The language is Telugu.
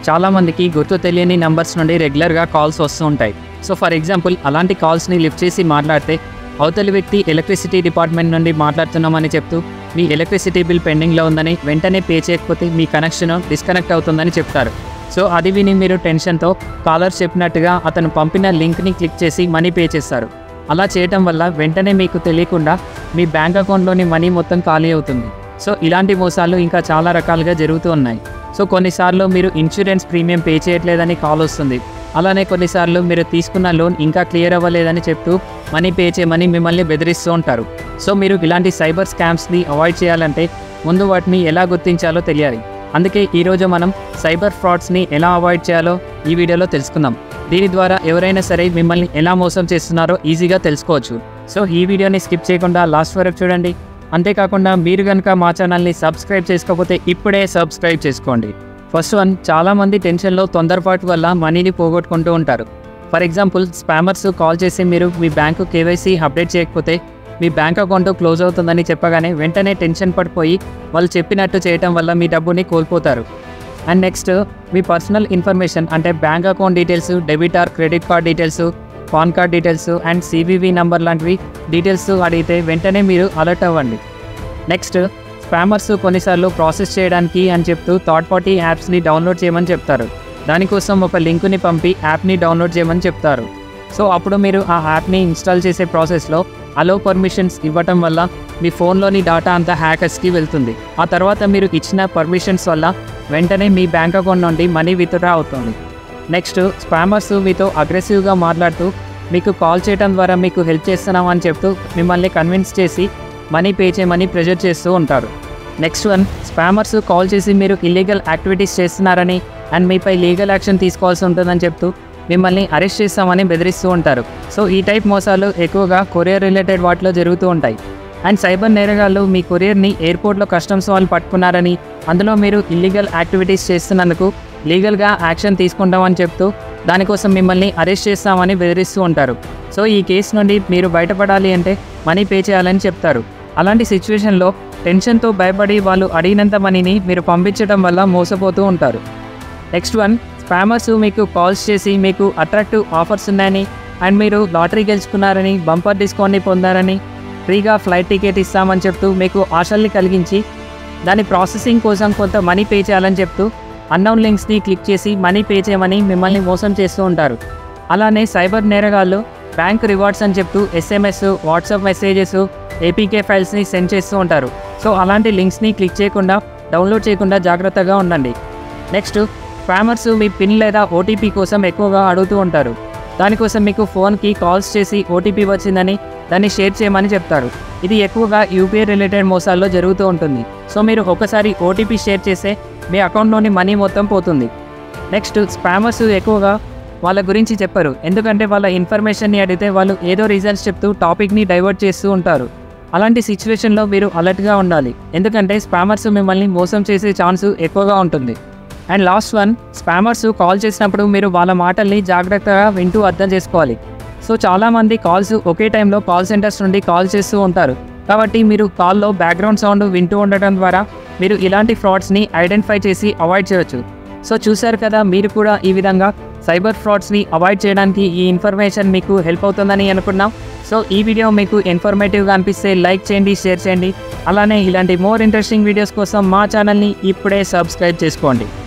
చాలామందికి గుర్తు తెలియని నంబర్స్ నుండి రెగ్యులర్గా కాల్స్ వస్తూ ఉంటాయి సో ఫర్ ఎగ్జాంపుల్ అలాంటి కాల్స్ని లిఫ్ట్ చేసి మాట్లాడితే అవతలి వ్యక్తి ఎలక్ట్రిసిటీ డిపార్ట్మెంట్ నుండి మాట్లాడుతున్నామని చెప్తూ మీ ఎలక్ట్రిసిటీ బిల్ పెండింగ్లో ఉందని వెంటనే పే చేయకపోతే మీ కనెక్షన్ డిస్కనెక్ట్ అవుతుందని చెప్తారు సో అది విని మీరు టెన్షన్తో కాలర్ చెప్పినట్టుగా అతను పంపిన లింక్ని క్లిక్ చేసి మనీ పే చేస్తారు అలా చేయటం వల్ల వెంటనే మీకు తెలియకుండా మీ బ్యాంక్ అకౌంట్లోని మనీ మొత్తం ఖాళీ అవుతుంది సో ఇలాంటి మోసాలు ఇంకా చాలా రకాలుగా జరుగుతూ ఉన్నాయి సో కొన్నిసార్లు మీరు ఇన్సూరెన్స్ ప్రీమియం పే చేయట్లేదని కాల్ వస్తుంది అలానే కొన్నిసార్లు మీరు తీసుకున్న లోన్ ఇంకా క్లియర్ అవ్వలేదని చెప్తూ మనీ పే చేయమని మిమ్మల్ని బెదిరిస్తూ ఉంటారు సో మీరు ఇలాంటి సైబర్ స్కామ్స్ని అవాయిడ్ చేయాలంటే ముందు వాటిని ఎలా గుర్తించాలో తెలియాలి అందుకే ఈరోజు మనం సైబర్ ఫ్రాడ్స్ని ఎలా అవాయిడ్ చేయాలో ఈ వీడియోలో తెలుసుకుందాం దీని ద్వారా ఎవరైనా సరే మిమ్మల్ని ఎలా మోసం చేస్తున్నారో ఈజీగా తెలుసుకోవచ్చు సో ఈ వీడియోని స్కిప్ చేయకుండా లాస్ట్ వరకు చూడండి అంతేకాకుండా మీరు కనుక మా ఛానల్ని సబ్స్క్రైబ్ చేసుకోకపోతే ఇప్పుడే సబ్స్క్రైబ్ చేసుకోండి ఫస్ట్ వన్ చాలామంది టెన్షన్లో తొందరపాటు వల్ల మనీని పోగొట్టుకుంటూ ఉంటారు ఫర్ ఎగ్జాంపుల్ స్పామర్స్ కాల్ చేసి మీరు మీ బ్యాంకు కేవైసీ అప్డేట్ చేయకపోతే మీ బ్యాంక్ అకౌంట్ క్లోజ్ అవుతుందని చెప్పగానే వెంటనే టెన్షన్ పడిపోయి వాళ్ళు చెప్పినట్టు చేయటం వల్ల మీ డబ్బుని కోల్పోతారు అండ్ నెక్స్ట్ మీ పర్సనల్ ఇన్ఫర్మేషన్ అంటే bank account details debit or credit card details PAN card details and CVV number లాంటివి డీటెయిల్స్ అడిగితే వెంటనే మీరు అలర్ట్ అవ్వండి నెక్స్ట్ స్పామర్స్ కొన్నిసార్లు ప్రాసెస్ చేయడానికి అని చెప్తూ థర్డ్ పార్టీ యాప్స్ని డౌన్లోడ్ చేయమని చెప్తారు దానికోసం ఒక లింకుని పంపి యాప్ని డౌన్లోడ్ చేయమని చెప్తారు సో అప్పుడు మీరు ఆ యాప్ని ఇన్స్టాల్ చేసే ప్రాసెస్లో అలో పర్మిషన్స్ ఇవ్వటం వల్ల మీ ఫోన్లోని డేటా అంతా హ్యాకర్స్కి వెళ్తుంది ఆ తర్వాత మీరు ఇచ్చిన పర్మిషన్స్ వల్ల వెంటనే మీ బ్యాంక్ అకౌంట్ నుండి మనీ విత్డ్రా అవుతుంది నెక్స్ట్ స్పామర్స్ మీతో అగ్రెసివ్గా మాట్లాడుతూ మీకు కాల్ చేయడం ద్వారా మీకు హెల్ప్ చేస్తున్నాం అని చెప్తూ మిమ్మల్ని కన్విన్స్ చేసి మనీ పే చేయమని ప్రెజర్ చేస్తూ ఉంటారు నెక్స్ట్ వన్ స్పామర్స్ కాల్ చేసి మీరు ఇల్లీగల్ యాక్టివిటీస్ చేస్తున్నారని అండ్ మీపై లీగల్ యాక్షన్ తీసుకోవాల్సి ఉంటుందని చెప్తూ మిమ్మల్ని అరెస్ట్ చేస్తామని బెదిరిస్తూ ఉంటారు సో ఈ టైప్ మోసాలు ఎక్కువగా కొరియర్ రిలేటెడ్ వాటిలో జరుగుతూ ఉంటాయి అండ్ సైబర్ నేరగాళ్ళు మీ కొరియర్ని ఎయిర్పోర్ట్లో కస్టమ్స్ వాళ్ళు పట్టుకున్నారని అందులో మీరు ఇల్లీగల్ యాక్టివిటీస్ చేస్తున్నందుకు లీగల్గా యాక్షన్ తీసుకుంటామని చెప్తూ దానికోసం మిమ్మల్ని అరెస్ట్ చేస్తామని బెదిరిస్తూ ఉంటారు సో ఈ కేసు నుండి మీరు బయటపడాలి అంటే మనీ పే చేయాలని చెప్తారు అలాంటి సిచ్యువేషన్లో టెన్షన్తో భయపడి వాళ్ళు అడిగినంత మనీని మీరు పంపించడం వల్ల మోసపోతూ ఉంటారు నెక్స్ట్ వన్ స్పామర్స్ మీకు కాల్స్ చేసి మీకు అట్రాక్టివ్ ఆఫర్స్ ఉన్నాయని అండ్ మీరు లాటరీ గెలుచుకున్నారని బంపర్ డిస్కౌంట్ని పొందారని ఫ్రీగా ఫ్లైట్ టికెట్ ఇస్తామని చెప్తూ మీకు ఆశల్ని కలిగించి దాని ప్రాసెసింగ్ కోసం కొంత మనీ పే చేయాలని చెప్తూ అన్నౌన్ లింక్స్ని క్లిక్ చేసి మనీ పే చేయమని మిమ్మల్ని మోసం చేస్తూ ఉంటారు అలానే సైబర్ నేరగాళ్ళు బ్యాంక్ రివార్డ్స్ అని చెప్తూ ఎస్ఎంఎస్ వాట్సాప్ మెసేజెస్ ఏపీకే ఫైల్స్ని సెండ్ చేస్తూ ఉంటారు సో అలాంటి లింక్స్ని క్లిక్ చేయకుండా డౌన్లోడ్ చేయకుండా జాగ్రత్తగా ఉండండి నెక్స్ట్ స్పామర్స్ మీ పిన్ లేదా ఓటీపీ కోసం ఎక్కువగా అడుగుతూ ఉంటారు దానికోసం మీకు ఫోన్కి కాల్స్ చేసి ఓటీపీ వచ్చిందని దాన్ని షేర్ చేయమని చెప్తారు ఇది ఎక్కువగా యూపీఐ రిలేటెడ్ మోసాల్లో జరుగుతూ ఉంటుంది సో మీరు ఒకసారి ఓటీపీ షేర్ చేస్తే మీ అకౌంట్లోని మనీ మొత్తం పోతుంది నెక్స్ట్ స్పామర్స్ ఎక్కువగా వాళ్ళ గురించి చెప్పరు ఎందుకంటే వాళ్ళ ఇన్ఫర్మేషన్ని అడిగితే వాళ్ళు ఏదో రీజన్స్ చెప్తూ టాపిక్ని డైవర్ట్ చేస్తూ ఉంటారు అలాంటి సిచ్యువేషన్లో మీరు అలర్ట్గా ఉండాలి ఎందుకంటే స్పామర్స్ మిమ్మల్ని మోసం చేసే ఛాన్స్ ఎక్కువగా ఉంటుంది and last one spammers call చేసినప్పుడు మీరు వాళ్ళ మాటల్ని జాగ్రత్తగా వింటూ అర్థం చేసుకోవాలి సో చాలామంది కాల్స్ ఒకే టైంలో కాల్ సెంటర్స్ నుండి కాల్ చేస్తూ ఉంటారు కాబట్టి మీరు కాల్లో బ్యాక్గ్రౌండ్ సౌండ్ వింటూ ఉండటం ద్వారా మీరు ఇలాంటి ఫ్రాడ్స్ని ఐడెంటిఫై చేసి అవాయిడ్ చేయొచ్చు సో చూశారు కదా మీరు కూడా ఈ విధంగా సైబర్ ఫ్రాడ్స్ని అవాయిడ్ చేయడానికి ఈ ఇన్ఫర్మేషన్ మీకు హెల్ప్ అవుతుందని అనుకున్నాం సో ఈ వీడియో మీకు ఇన్ఫర్మేటివ్గా అనిపిస్తే లైక్ చేయండి షేర్ చేయండి అలానే ఇలాంటి మోర్ ఇంట్రెస్టింగ్ వీడియోస్ కోసం మా ఛానల్ని ఇప్పుడే సబ్స్క్రైబ్ చేసుకోండి